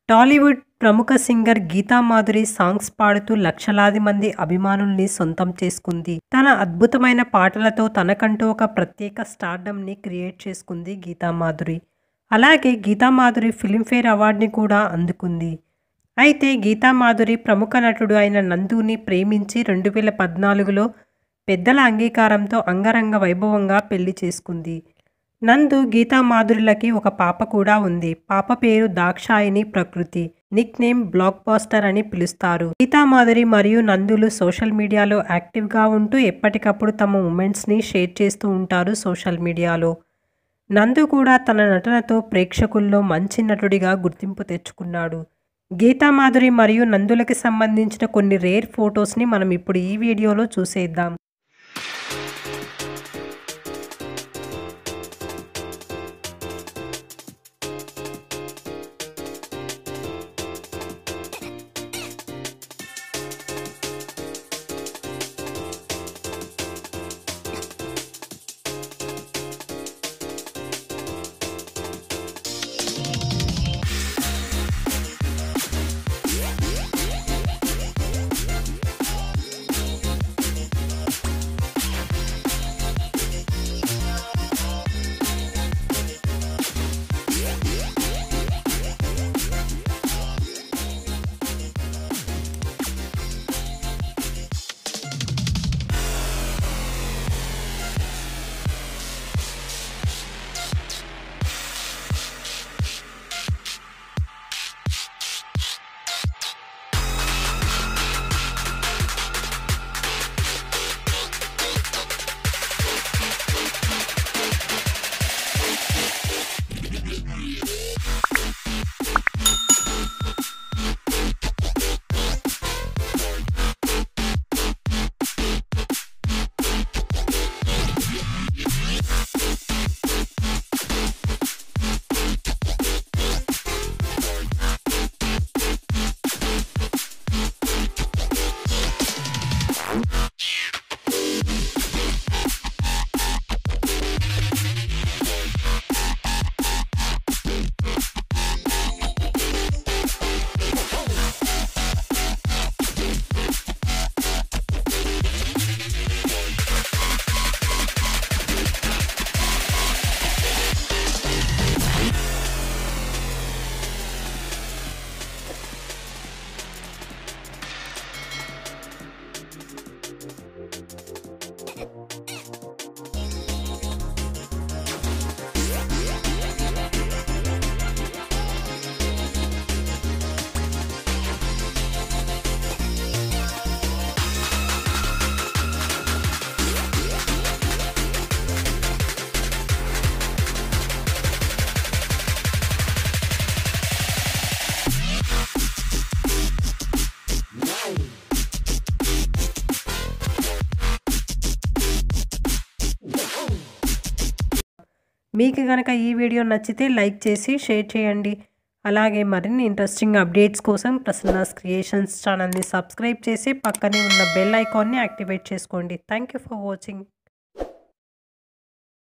టాలీవుడ్ ప్రముఖ singer Geetha Madhuri songs పాడుతూ లక్షలాది మంది అభిమానుల్ని సొంతం చేసుకుంది తన అద్భుతమైన పాటలతో తనకంటూ ఒక ప్రత్యేక స్టార్డమ్ని క్రియేట్ చేసుకుంది గీతామాధురి అలాగే గీతామాధురి ఫిలింఫేర్ అవార్డుని కూడా అందుకుంది అయితే గీతామాధురి ప్రముఖ నటుడు అయిన నందుని ప్రేమించి రెండు వేల పద్నాలుగులో పెద్దల అంగీకారంతో అంగరంగ వైభవంగా పెళ్లి చేసుకుంది నందు గీతామాధురులకి ఒక పాప కూడా ఉంది పాప పేరు దాక్షాయిని ప్రకృతి నిక్ నేమ్ బ్లాక్ బాస్టర్ అని పిలుస్తారు గీతామాధురి మరియు నందులు సోషల్ మీడియాలో యాక్టివ్గా ఉంటూ ఎప్పటికప్పుడు తమ మూమెంట్స్ని షేర్ చేస్తూ ఉంటారు సోషల్ మీడియాలో నందు కూడా తన నటనతో ప్రేక్షకుల్లో మంచి నటుడిగా గుర్తింపు తెచ్చుకున్నాడు గీతామాధురి మరియు నందులకి సంబంధించిన కొన్ని రేర్ ఫొటోస్ని మనం ఇప్పుడు ఈ వీడియోలో చూసేద్దాం మీకు కనుక ఈ వీడియో నచ్చితే లైక్ చేసి షేర్ చేయండి అలాగే మరిన్ని ఇంట్రెస్టింగ్ అప్డేట్స్ కోసం ప్రసన్నాస్ క్రియేషన్స్ ఛానల్ని సబ్స్క్రైబ్ చేసి పక్కనే ఉన్న బెల్ ఐకాన్ని యాక్టివేట్ చేసుకోండి థ్యాంక్ యూ ఫర్ వాచింగ్